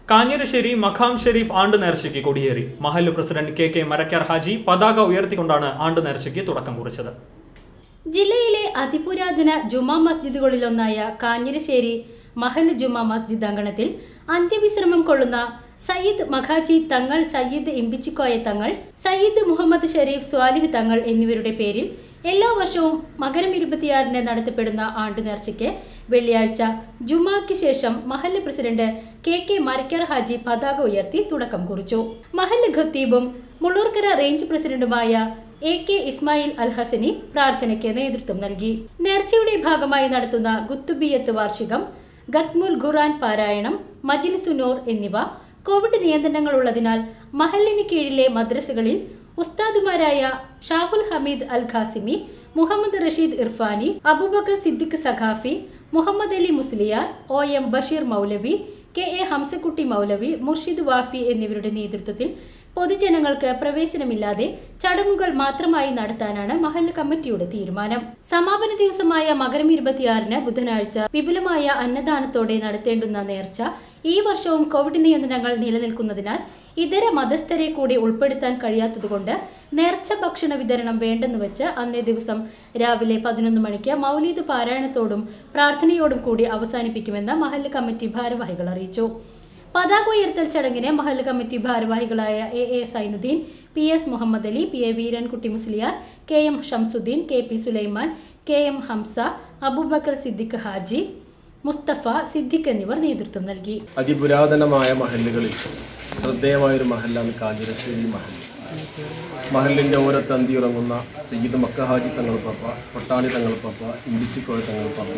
കാഞ്ഞിരശ്ശേരി മഖാം ഷെരീഫ് ആണ്ട് നേർച്ചയ്ക്ക് കൊടിയേറി മഹല്ല് president K K Marakkar Haji പതാക ഉയർത്തിക്കൊണ്ടാണ് ആണ്ട് നേർച്ചയ്ക്ക് തുടക്കം കുറിച്ചത് ജില്ലയിലെ അതിപുരാതന ജുമാ മസ്ജിദുകളിലൊന്നായ കാഞ്ഞിരശ്ശേരി മഹൽ ജുമാ മസ്ജിദ് അങ്കണത്തിൽ അന്ത്യവിശ്രമം കൊള്ളുന്ന സയ്യിദ് മഖാജി തങ്ങൾ സയ്യിദ് ഇമ്പിച്ചിക്കോയ തങ്ങൾ സയ്യിദ് മുഹമ്മദ് ഷരീഫ് സ്വാലിഹ് തങ്ങൾ എന്നിവരുടെ പേരിൽ എല്ലാ വർഷവും മകരം ഇരുപത്തിയാറിന് നടത്തപ്പെടുന്ന ആണ്ട് നേർച്ചയ്ക്ക് വെള്ളിയാഴ്ച ജുമാക്ക് ശേഷം മഹല്ല് president K K Marakkar Haji പതാക ഉയർത്തി തുടക്കം കുറിച്ചു മഹല്ല് ഖത്തീബും മുള്ളൂർക്കര റേഞ്ച് പ്രസിഡന്റുമായ എ കെ ഇസ്മായിൽ അൽ ഹസനി പ്രാർത്ഥനയ്ക്ക് നേതൃത്വം നൽകി നേർച്ചയുടെ ഭാഗമായി നടത്തുന്ന ഗുത്തുബിയത്ത് വാർഷികം ഗത്മുൽ ഖുറാൻ പാരായണം മജിലിസുനൂർ എന്നിവ കോവിഡ് നിയന്ത്രണങ്ങൾ ഉള്ളതിനാൽ മഹലിന് കീഴിലെ മദ്രസകളിൽ ഉസ്താദുമാരായ Shahul Hameed Al Qasimi Muhammad Rasheed Irfani Abubakar Siddique Saqafi Muhammad Ali Musliyar O M Basheer Moulavi K A Hamzakutty Moulavi Murshid Wafi എന്നിവരുടെ നേതൃത്വത്തിൽ പൊതുജനങ്ങൾക്ക് പ്രവേശനമില്ലാതെ ചടങ്ങുകൾ മാത്രമായി നടത്താനാണ് മഹല്ല് കമ്മിറ്റിയുടെ തീരുമാനം സമാപന ദിവസമായ മകരം ഇരുപത്തിയാറിന് ബുധനാഴ്ച വിപുലമായ അന്നദാനത്തോടെ നടത്തേണ്ടുന്ന നേർച്ച ഈ വർഷവും കോവിഡ് നിയന്ത്രണങ്ങൾ നിലനിൽക്കുന്നതിനാൽ ഇതര മതസ്ഥരെ കൂടി ഉൾപ്പെടുത്താൻ കഴിയാത്തതുകൊണ്ട് നേർച്ച ഭക്ഷണ വിതരണം വേണ്ടെന്ന് വെച്ച് അന്നേ ദിവസം രാവിലെ പതിനൊന്ന് മണിക്ക് മൗലീദ് പാരായണത്തോടും പ്രാർത്ഥനയോടും കൂടി അവസാനിപ്പിക്കുമെന്ന് മഹല്ല് കമ്മിറ്റി ഭാരവാഹികൾ അറിയിച്ചു പതാക ഉയർത്തൽ ചടങ്ങിന് മഹല്ല് കമ്മിറ്റി ഭാരവാഹികളായ A A Zainuddin P S Muhammad Ali P A Veerankutty Musliyar K M Shamsuddin K P Sulaiman K M Hamza Abubakar Siddique Haji Mustafa Siddique എന്നിവർ നേതൃത്വം നൽകി അതിപുരാതനമായ മഹല്ലുകളിൽ ശ്രദ്ധേയമായൊരു മഹല്ലാണ് കാഞ്ഞിരശ്ശേരി മഹൽ മഹലിൻ്റെ ഓരത്ത് അന്തിയുറങ്ങുന്ന സയ്യിദ് മക്കഹാജി തങ്ങൾ പപ്പ പൊട്ടാണി തങ്ങൾ പപ്പ ഇമ്പിച്ചിക്കോയ തങ്ങൾ പപ്പ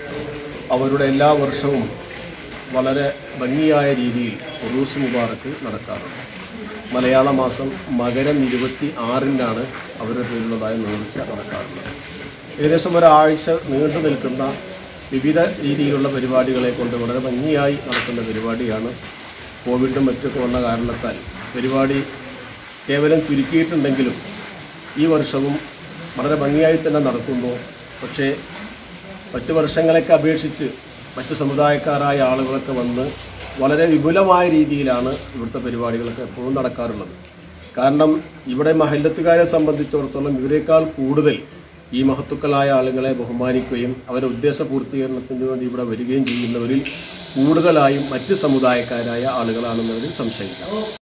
അവരുടെ എല്ലാ വർഷവും വളരെ ഭംഗിയായ രീതിയിൽ ഉറൂസ് മുബാറക്ക് നടക്കാറുണ്ട് മലയാള മാസം മകരം ഇരുപത്തി ആറിനാണ് അവരുടെ പേരിലുള്ളതായ നേർച്ച നടക്കാറുള്ളത് ഏകദേശം ഒരാഴ്ച നീണ്ടു നിൽക്കുന്ന വിവിധ രീതിയിലുള്ള പരിപാടികളെ കൊണ്ട് വളരെ ഭംഗിയായി നടക്കുന്ന പരിപാടിയാണ് കോവിഡും മറ്റൊക്കെ ഉള്ള കാരണത്താൽ പരിപാടി കേവലം ചുരുക്കിയിട്ടുണ്ടെങ്കിലും ഈ വർഷവും വളരെ ഭംഗിയായി തന്നെ നടക്കുന്നു പക്ഷേ മറ്റു വർഷങ്ങളെയൊക്കെ അപേക്ഷിച്ച് മറ്റു സമുദായക്കാരായ ആളുകളൊക്കെ വന്ന് വളരെ വിപുലമായ രീതിയിലാണ് ഇവിടുത്തെ പരിപാടികളൊക്കെ എപ്പോഴും നടക്കാറുള്ളത് കാരണം ഇവിടെ മഹല്ലത്തുകാരെ സംബന്ധിച്ചിടത്തോളം ഇവരെക്കാൾ കൂടുതൽ ഈ മഹത്തുക്കളായ ആളുകളെ ബഹുമാനിക്കുകയും അവരുടെ ഉദ്ദേശ പൂർത്തീകരണത്തിന് വേണ്ടി ഇവിടെ വരികയും ചെയ്യുന്നവരിൽ കൂടുതലായും മറ്റ് സമുദായക്കാരായ ആളുകളാണെന്നതിൽ സംശയിക്കാം